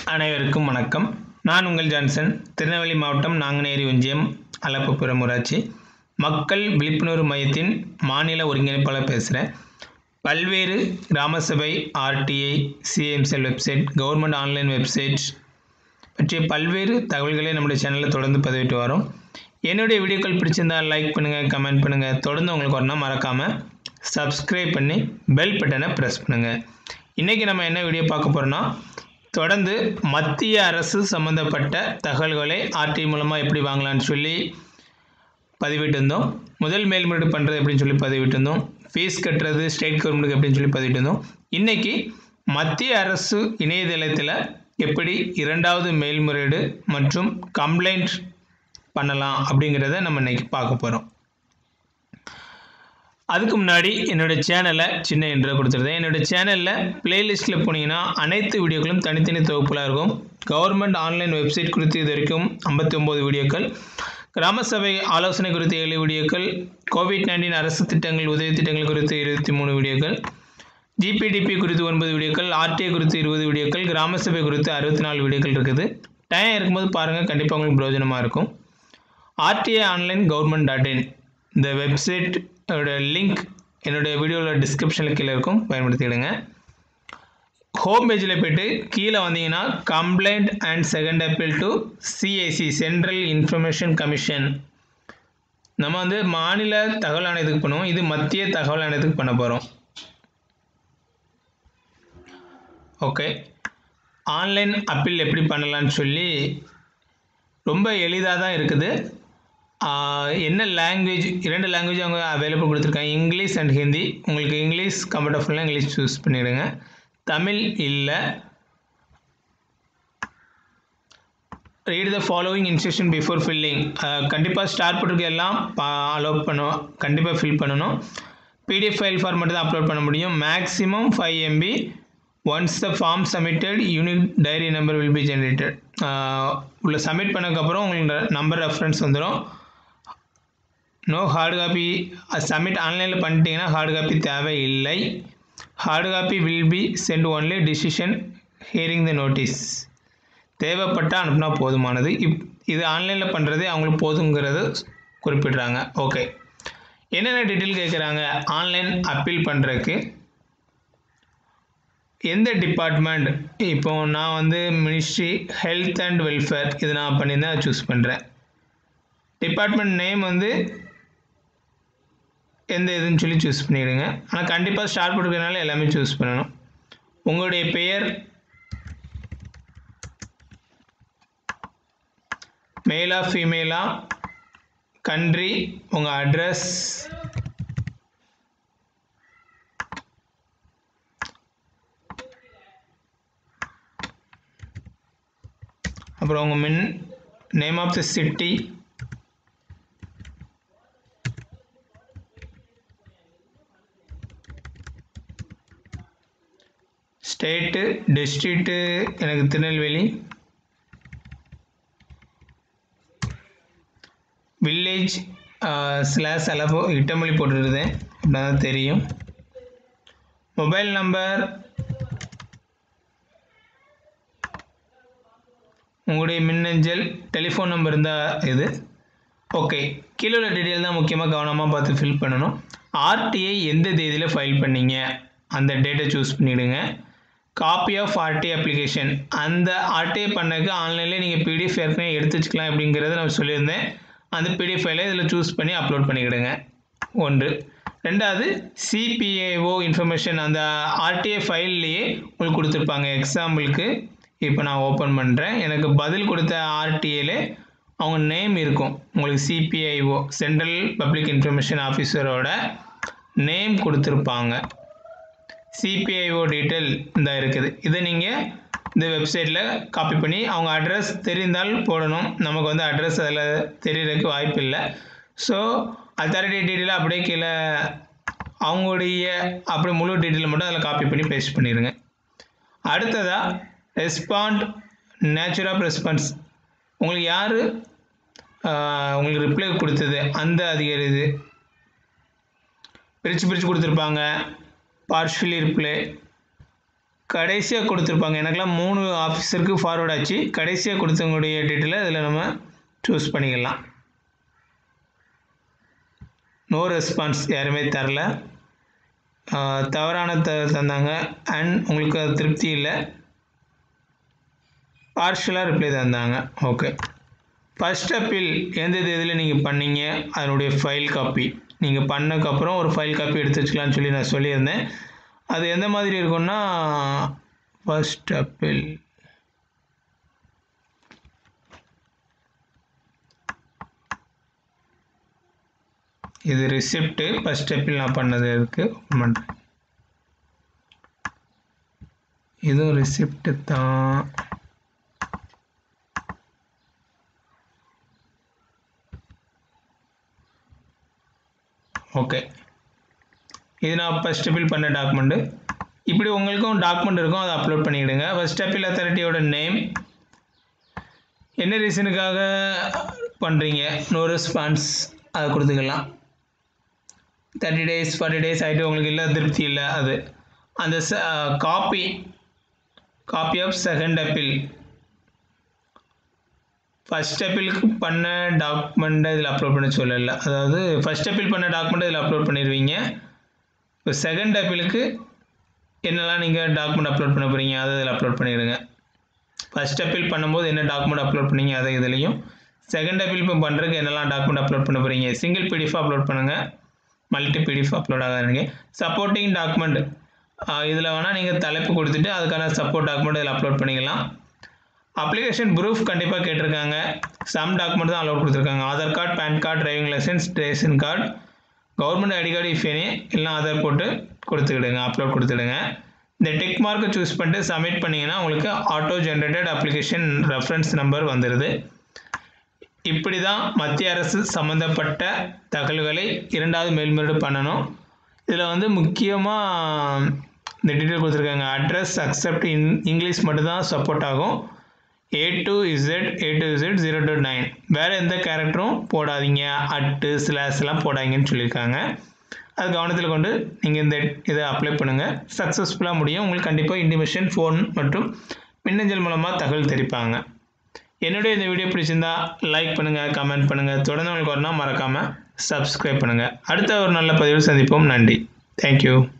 அனைவருக்கும் வணக்கம் நான் உங்கள் ஜான்சன் திருநெல்வேலி மாவட்டம் நாங்குநேரி ஒன்றியம் அலப்புப்புறம் ஊராட்சி மக்கள் விழிப்புணர்வு மையத்தின் மாநில ஒருங்கிணைப்பாளர் பேசுகிறேன் பல்வேறு கிராம சபை RTI CM cell website government online website பற்றிய பல்வேறு தகவல்களை நம்முடைய சேனலில் தொடர்ந்து பதிவிட்டு வரோம் என்னுடைய வீடியோக்கள் பிடிச்சிருந்தால் லைக் பண்ணுங்கள் கமெண்ட் பண்ணுங்கள் தொடர்ந்து உங்களுக்கு வரணும் மறக்காமல் சப்ஸ்கிரைப் பண்ணி பெல் பட்டனை ப்ரெஸ் பண்ணுங்கள் இன்றைக்கி நம்ம என்ன வீடியோ பார்க்க போகிறோன்னா தொடர்ந்து மத்திய அரசு சம்மந்தப்பட்ட தகவல்களை ஆர்டி மூலமாக எப்படி வாங்கலாம்னு சொல்லி பதிவிட்டு இருந்தோம் முதல் மேல்முறையீடு பண்ணுறது எப்படின்னு சொல்லி பதிவிட்டு இருந்தோம் ஃபீஸ் கட்டுறது ஸ்டேட் கவர்மெண்ட்டுக்கு எப்படின்னு சொல்லி பதிவிட்டு இருந்தோம் இன்றைக்கி மத்திய அரசு இணையதளத்தில் எப்படி இரண்டாவது மேல்முறையீடு மற்றும் கம்ப்ளைண்ட் பண்ணலாம் அப்படிங்கிறத நம்ம இன்றைக்கி பார்க்க போகிறோம் அதுக்கு முன்னாடி என்னோடய சேனலை சின்ன இன்ட்ரோ கொடுத்துருந்தேன் என்னோடய சேனலில் பிளேலிஸ்ட்டில் போனீங்கன்னா அனைத்து வீடியோக்களும் தனித்தனி தொகுப்புலாக இருக்கும் கவர்மெண்ட் ஆன்லைன் வெப்சைட் குறித்து இது வரைக்கும் ஐம்பத்தி ஒம்பது வீடியோக்கள் கிராம சபை ஆலோசனை குறித்த ஏழு வீடியோக்கள் கோவிட் நைன்டீன் அரசு திட்டங்கள் உதவி திட்டங்கள் குறித்து இருபத்தி மூணு வீடியோக்கள் ஜிபிடிபி குறித்து ஒன்பது வீடியோக்கள் ஆர்டிஐ குறித்து இருபது வீடியோக்கள் கிராம சபை குறித்து அறுபத்தி நாலு வீடியோக்கள் இருக்குது டைம் இருக்கும்போது பாருங்கள் கண்டிப்பாக உங்களுக்கு பிரயோஜனமாக இருக்கும் RTI online government dot in இந்த வெப்சைட்டோட லிங்க் என்னுடைய வீடியோவில் டிஸ்கிரிப்ஷனில் கீழே இருக்கும் பயன்படுத்திக்கிடுங்க ஹோம் பேஜில் போய்ட்டு கீழே வந்தீங்கன்னா complaint and second appeal to CIC central information commission நம்ம வந்து மாநில தகவல் ஆணையத்துக்கு பண்ணுவோம் இது மத்திய தகவல் ஆணையத்துக்கு பண்ண போகிறோம் ஓகே ஆன்லைன் அப்பீல் எப்படி பண்ணலான்னு சொல்லி ரொம்ப எளிதாக தான் இருக்குது என்ன லாங்குவேஜ் இரண்டு லாங்குவேஜ் அவங்க அவைலபிள் கொடுத்துருக்காங்க இங்கிலீஷ் அண்ட் ஹிந்தி உங்களுக்கு இங்கிலீஷ் கம்ஃபர்டபுளாக இங்கிலீஷ் சூஸ் பண்ணிவிடுங்க தமிழ் இல்லை read the following instruction before filling கண்டிப்பாக ஸ்டார்ட் போட்டிருக்க எல்லாம் அலோவ் பண்ணுவோம் கண்டிப்பாக ஃபில் பண்ணணும் பிடிஎஃப் ஃபைல் ஃபார்மேட் தான் அப்லோட் பண்ண முடியும் maximum five MB once the form submitted unique diary number will be generated உள்ள சப்மிட் பண்ணதுக்கப்புறம் உங்களுக்கு நம்பர் ரெஃபரன்ஸ் வந்துடும் நோ ஹார்டு காப்பி சப்மிட் ஆன்லைனில் பண்ணிட்டீங்கன்னா ஹார்டு காப்பி தேவையில்லை hard copy will be sent only decision hearing the notice தேவைப்பட்டால் அனுப்புனா போதுமானது இப் இது ஆன்லைனில் பண்ணுறதே அவங்களுக்கு போதுங்கிறது குறிப்பிட்றாங்க ஓகே என்னென்ன டீட்டெயில் கேட்குறாங்க ஆன்லைன் அப்பீல் பண்ணுறதுக்கு எந்த டிபார்ட்மெண்ட் இப்போ நான் வந்து மினிஸ்ட்ரி ஹெல்த் அண்ட் வெல்ஃபேர் இது நான் பண்ணியிருந்தேன் சூஸ் பண்ணுறேன் டிபார்ட்மெண்ட் நேம் வந்து எந்த இதுன்னு சொல்லி சூஸ் பண்ணிவிடுங்க ஆனால் கண்டிப்பாக ஸ்டார்ட் போட்டுக்கிறதுனால எல்லாமே சூஸ் பண்ணணும் உங்களுடைய பெயர் மேலா ஃபீமேலா கண்ட்ரி உங்கள் அட்ரஸ் அப்புறம் உங்கள் மின் name of the city state district எனக்கு திருநெல்வேலி வில்லேஜ் ஸ்லாஸ் அளவு இட்டமொழி போட்டுருந்தேன் அப்படின்னா தான் தெரியும் மொபைல் நம்பர் உங்களுடைய மின்னஞ்சல் டெலிஃபோன் நம்பர் இருந்தால் இது ஓகே கீழே உள்ள டீட்டெயில் தான் முக்கியமாக கவனமாக பார்த்து ஃபில் பண்ணணும் ஆர்டிஐ எந்த தேதியில் ஃபைல் பண்ணீங்க அந்த டேட்டை சூஸ் பண்ணிவிடுங்க காப்பி ஆஃப் ஆர்டிஐ அப்ளிகேஷன் அந்த ஆர்டிஐ பண்ணக்கு ஆன்லைனில் நீங்கள் பிடிஎஃப் ஏற்கனவே எடுத்து வச்சுக்கலாம் அப்படிங்கிறத நான் சொல்லியிருந்தேன் அந்த பிடிஎஃப் ஃபைலை இதில் சூஸ் பண்ணி அப்லோட் பண்ணிக்கிடுங்க ஒன்று ரெண்டாவது சிபிஏஓ இன்ஃபர்மேஷன் அந்த ஆர்டிஐ ஃபைல்லையே உங்களுக்கு கொடுத்துருப்பாங்க எக்ஸாம்பிளுக்கு இப்போ நான் ஓப்பன் பண்ணுறேன் எனக்கு பதில் கொடுத்த ஆர்டிஏல அவங்க நேம் இருக்கும் உங்களுக்கு சிபிஐஓ சென்ட்ரல் பப்ளிக் இன்ஃபர்மேஷன் ஆஃபீஸரோட நேம் கொடுத்துருப்பாங்க சிபிஐஓ டீட்டெயில் இந்த இருக்குது இதை நீங்கள் இந்த வெப்சைட்டில் காப்பி பண்ணி அவங்க அட்ரஸ் தெரிந்தால் போடணும் நமக்கு வந்து அட்ரஸ் அதில் தெரியறதுக்கு வாய்ப்பு இல்லை ஸோ அத்தாரிட்டி டீட்டெயில் அப்படியே கீழே அவங்களுடைய அப்படி முழு டீட்டெயில் மட்டும் அதில் காப்பி பண்ணி பேஸ்ட் பண்ணிடுங்க அடுத்ததாக ரெஸ்பாண்ட் நேச்சர் ஆஃப் ரெஸ்பான்ஸ் உங்களுக்கு யார் உங்களுக்கு ரிப்ளை கொடுத்தது அந்த அதிகாரி இது பிரித்து பிரித்து கொடுத்துருப்பாங்க பார்ஷியலி ரிப்ளை கடைசியாக கொடுத்துருப்பாங்க எனக்கெல்லாம் மூணு ஆஃபீஸருக்கு ஃபார்வர்ட் ஆச்சு கடைசியாக கொடுத்தவங்களுடைய டீட்டெயிலை இதில் நம்ம சூஸ் பண்ணிக்கலாம் நோ ரெஸ்பான்ஸ் யாருமே தரல ஆஹ் தவறான த தந்தாங்க அண்ட் உங்களுக்கு அது திருப்தி இல்லை பார்ஷலாக ரிப்ளை தந்தாங்க ஓகே ஃபஸ்ட் அப்பீல் எந்த தேதியில் நீங்கள் பண்ணீங்க அதனுடைய ஃபைல் காப்பி நீங்கள் பண்ணக்கப்புறம் ஒரு ஃபைல் காப்பி எடுத்து வச்சுக்கலாம்னு சொல்லி நான் சொல்லியிருந்தேன் அது எந்த மாதிரி இருக்கும்னா ஃபஸ்ட் அப்பீல் இது ரிசிப்ட்டு ஃபஸ்ட் அப்பீல் நான் பண்ணது இருக்குது ஓப்பன் பண்ணுறேன் இதுவும் ரிசிப்ட்டு தான் ஓகே இது நான் ஃபஸ்ட் அப்பீல் பண்ண டாக்குமெண்ட்டு இப்படி உங்களுக்கும் டாக்குமெண்ட் இருக்கும் அதை அப்லோட் பண்ணிவிடுங்க ஃபஸ்ட் அப்பீல் அத்தாரிட்டியோட நேம் என்ன ரீசனுக்காக பண்ணுறீங்க நோ ரெஸ்பான்ஸ் அதை கொடுத்துக்கலாம் தேர்ட்டி டேஸ் ஃபார்ட்டி டேஸ் ஆகிட்டு உங்களுக்கு இல்லை திருப்தி இல்லை அது அந்த copy copy of second appeal first அப்பீலுக்கு பண்ண டாக்குமெண்ட்டை இதில் அப்லோட் பண்ண சொல்லலை அதாவது ஃபஸ்ட் அப்பீல் பண்ண டாக்குமெண்ட்டை இதில் அப்லோட் பண்ணிடுவீங்க இப்போ செகண்ட் அப்பீலுக்கு என்னெல்லாம் நீங்கள் டாக்குமெண்ட் அப்லோட் பண்ண போகிறீங்க அதை இதில் அப்லோட் பண்ணிடுங்க ஃபஸ்ட் அப்பீல் பண்ணும்போது என்ன டாக்குமெண்ட் அப்லோட் பண்ணீங்க அதை இதுலேயும் செகண்ட் அப்பீல் இப்போ பண்ணுறதுக்கு என்னெல்லாம் டாக்குமெண்ட் அப்லோட் பண்ண போகிறீங்க சிங்கிள் பிடிஎஃப் அப்லோட் பண்ணுங்கள் மல்டி பிடிஎஃப் அப்லோட் ஆகாதுங்க சப்போர்ட்டிங் டாக்குமெண்ட் இதில் வேணால் நீங்கள் தலைப்பு கொடுத்துட்டு அதுக்கான சப்போர்ட் டாக்குமெண்ட் இதில் அப்லோட் பண்ணிக்கலாம் அப்ளிகேஷன் ப்ரூஃப் கண்டிப்பாக கேட்டிருக்காங்க சம் டாக்குமெண்ட் தான் அலோட் கொடுத்துருக்காங்க Aadhaar card PAN card driving licence ration card government ID card if any எல்லாம் ஆதார் போட்டு கொடுத்துக்கிடுங்க அப்லோட் கொடுத்துடுங்க இந்த டிக் மார்க்கை சூஸ் பண்ணிட்டு சப்மிட் பண்ணிங்கன்னா உங்களுக்கு auto generated application reference number வந்துடுது இப்படி தான் மத்திய அரசு சம்மந்தப்பட்ட தகவல்களை இரண்டாவது மேல்முறையீடு பண்ணணும் இதில் வந்து முக்கியமாக இந்த டீட்டெயில் கொடுத்துருக்காங்க அட்ரஸ் அக்செப்ட் இன் இங்கிலீஷ் மட்டும்தான் சப்போர்ட் ஆகும் A to Z A to Z zero to nine வேறு எந்த கேரக்டரும் போடாதீங்க அட்டு ஸ்லாஸ்லாம் போடாதீங்கன்னு சொல்லியிருக்காங்க அது கவனத்தில் கொண்டு நீங்கள் இந்த இதை அப்ளை பண்ணுங்கள் சக்ஸஸ்ஃபுல்லாக முடியும் உங்களுக்கு கண்டிப்பாக இன்டிமேஷன் ஃபோன் மற்றும் மின்னஞ்சல் மூலமாக தகவல் தெரிவிப்பாங்க என்னுடைய இந்த வீடியோ பிடிச்சிருந்தா லைக் பண்ணுங்கள் கமெண்ட் பண்ணுங்கள் தொடர்ந்து உங்களுக்கு வரணும் மறக்காமல் சப்ஸ்கிரைப் பண்ணுங்கள் அடுத்த ஒரு நல்ல பதிவில் சந்திப்போம் நன்றி தேங்க்யூ